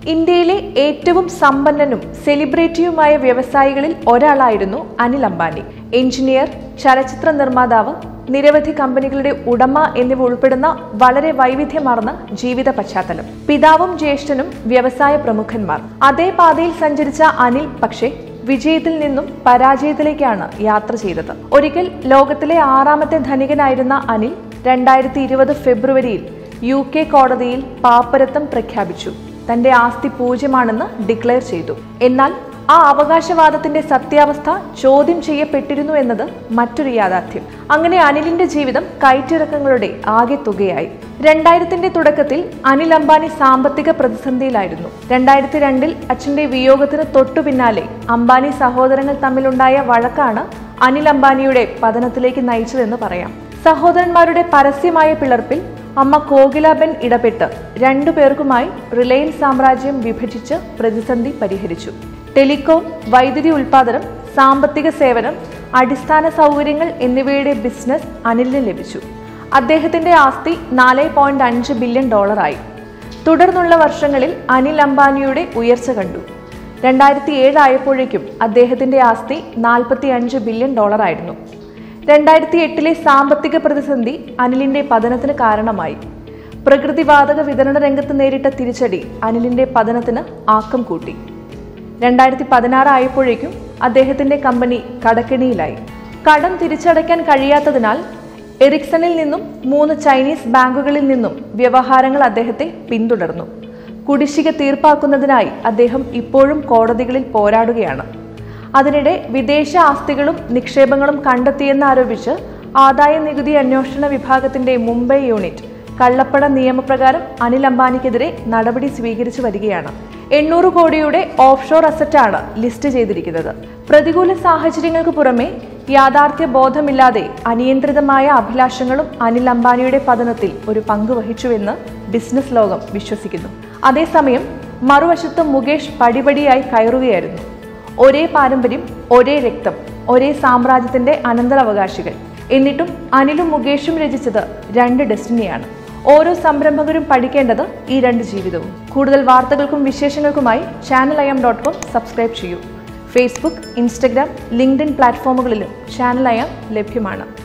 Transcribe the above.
ഇന്ത്യയിലെ ഏറ്റവും സമ്പന്നനും സെലിബ്രിറ്റിയുമായ വ്യവസായികളിൽ ഒരാളായിരുന്നു അനിൽ അംബാനി എഞ്ചിനീയർ ചലച്ചിത്ര നിർമ്മാതാവ് നിരവധി കമ്പനികളുടെ ഉടമ എന്നിവ ഉൾപ്പെടുന്ന വളരെ വൈവിധ്യമാർന്ന ജീവിത പശ്ചാത്തലം പിതാവും ജ്യേഷ്ഠനും വ്യവസായ പ്രമുഖന്മാർ അതേ പാതയിൽ സഞ്ചരിച്ച അനിൽ പക്ഷേ വിജയത്തിൽ നിന്നും പരാജയത്തിലേക്കാണ് യാത്ര ചെയ്തത് ഒരിക്കൽ ലോകത്തിലെ ആറാമത്തെ ധനികനായിരുന്ന അനിൽ രണ്ടായിരത്തി ഇരുപത് ഫെബ്രുവരിയിൽ യു കെ കോടതിയിൽ പാപ്പരത്വം പ്രഖ്യാപിച്ചു തന്റെ ആസ്തി പൂജ്യമാണെന്ന് ഡിക്ലെയർ ചെയ്തു എന്നാൽ ആ അവകാശവാദത്തിന്റെ സത്യാവസ്ഥ ചോദ്യം ചെയ്യപ്പെട്ടിരുന്നു എന്നത് മറ്റൊരു യാഥാർത്ഥ്യം അങ്ങനെ അനിലിന്റെ ജീവിതം കയറ്റിറക്കങ്ങളുടെ ആകെ തുകയായി രണ്ടായിരത്തിന്റെ തുടക്കത്തിൽ അനിൽ അംബാനി സാമ്പത്തിക പ്രതിസന്ധിയിലായിരുന്നു രണ്ടായിരത്തി രണ്ടിൽ അച്ഛന്റെ വിയോഗത്തിന് തൊട്ടു പിന്നാലെ അംബാനി സഹോദരങ്ങൾ തമ്മിലുണ്ടായ വഴക്കാണ് അനിൽ അംബാനിയുടെ പതനത്തിലേക്ക് നയിച്ചതെന്ന് പറയാം സഹോദരന്മാരുടെ പരസ്യമായ പിളർപ്പിൽ അമ്മ കോകിലാബെൻ ഇടപെട്ട് രണ്ടു പേർക്കുമായി റിലയൻസ് സാമ്രാജ്യം വിഭജിച്ച് പ്രതിസന്ധി പരിഹരിച്ചു ടെലികോം വൈദ്യുതി ഉൽപാദനം സാമ്പത്തിക സേവനം അടിസ്ഥാന സൗകര്യങ്ങൾ എന്നിവയുടെ ബിസിനസ് അനിലിന് ലഭിച്ചു അദ്ദേഹത്തിന്റെ ആസ്തി നാല് പോയിന്റ് അഞ്ച് ബില്യൺ ഡോളറായി തുടർന്നുള്ള വർഷങ്ങളിൽ അനിൽ അംബാനിയുടെ ഉയർച്ച കണ്ടു രണ്ടായിരത്തി ഏഴ് ആയപ്പോഴേക്കും അദ്ദേഹത്തിന്റെ ആസ്തി നാൽപ്പത്തി അഞ്ച് ബില്യൺ ഡോളറായിരുന്നു രണ്ടായിരത്തി എട്ടിലെ സാമ്പത്തിക പ്രതിസന്ധി അനിലിന്റെ പതനത്തിന് കാരണമായി പ്രകൃതിവാതക വിതരണ രംഗത്ത് നേരിട്ട തിരിച്ചടി അനിലിന്റെ പതനത്തിന് ആക്കം കൂട്ടി രണ്ടായിരത്തി പതിനാറ് ആയപ്പോഴേക്കും അദ്ദേഹത്തിന്റെ കമ്പനി കടക്കെണിയിലായി കടം തിരിച്ചടയ്ക്കാൻ കഴിയാത്തതിനാൽ എറിക്സണിൽ നിന്നും മൂന്ന് ചൈനീസ് ബാങ്കുകളിൽ നിന്നും വ്യവഹാരങ്ങൾ അദ്ദേഹത്തെ പിന്തുടർന്നു കുടിശ്ശിക തീർപ്പാക്കുന്നതിനായി അദ്ദേഹം ഇപ്പോഴും കോടതികളിൽ പോരാടുകയാണ് അതിനിടെ വിദേശ ആസ്തികളും നിക്ഷേപങ്ങളും കണ്ടെത്തിയെന്നാരോപിച്ച് ആദായ നികുതി അന്വേഷണ വിഭാഗത്തിന്റെ മുംബൈ യൂണിറ്റ് കള്ളപ്പണ നിയമപ്രകാരം അനിൽ അംബാനിക്കെതിരെ നടപടി സ്വീകരിച്ചു വരികയാണ് എണ്ണൂറ് കോടിയുടെ ഓഫ് ഷോർ അസറ്റാണ് ലിസ്റ്റ് ചെയ്തിരിക്കുന്നത് പ്രതികൂല സാഹചര്യങ്ങൾക്ക് പുറമെ യാഥാർത്ഥ്യ ബോധമില്ലാതെ അനിയന്ത്രിതമായ അഭിലാഷങ്ങളും അനിൽ അംബാനിയുടെ പതനത്തിൽ ഒരു പങ്ക് വഹിച്ചുവെന്ന് ബിസിനസ് ലോകം വിശ്വസിക്കുന്നു അതേസമയം മറുവശത്ത് മുകേഷ് പടിപടിയായി കയറുകയായിരുന്നു ഒരേ പാരമ്പര്യം ഒരേ രക്തം ഒരേ സാമ്രാജ്യത്തിന്റെ അനന്തരാവകാശികൾ എന്നിട്ടും അനിലും മുകേഷും രചിച്ചത് രണ്ട് ഡെസ്റ്റിനിയാണ് ഓരോ സംരംഭകരും പഠിക്കേണ്ടത് ഈ രണ്ട് ജീവിതവും കൂടുതൽ വാർത്തകൾക്കും വിശേഷങ്ങൾക്കുമായി channel I M dot com subscribe ചെയ്യൂ ഫേസ്ബുക്ക് ഇൻസ്റ്റഗ്രാം ലിങ്ക്ഡിൻ പ്ലാറ്റ്ഫോമുകളിലും ചാനൽ ഐ എം ലഭ്യമാണ്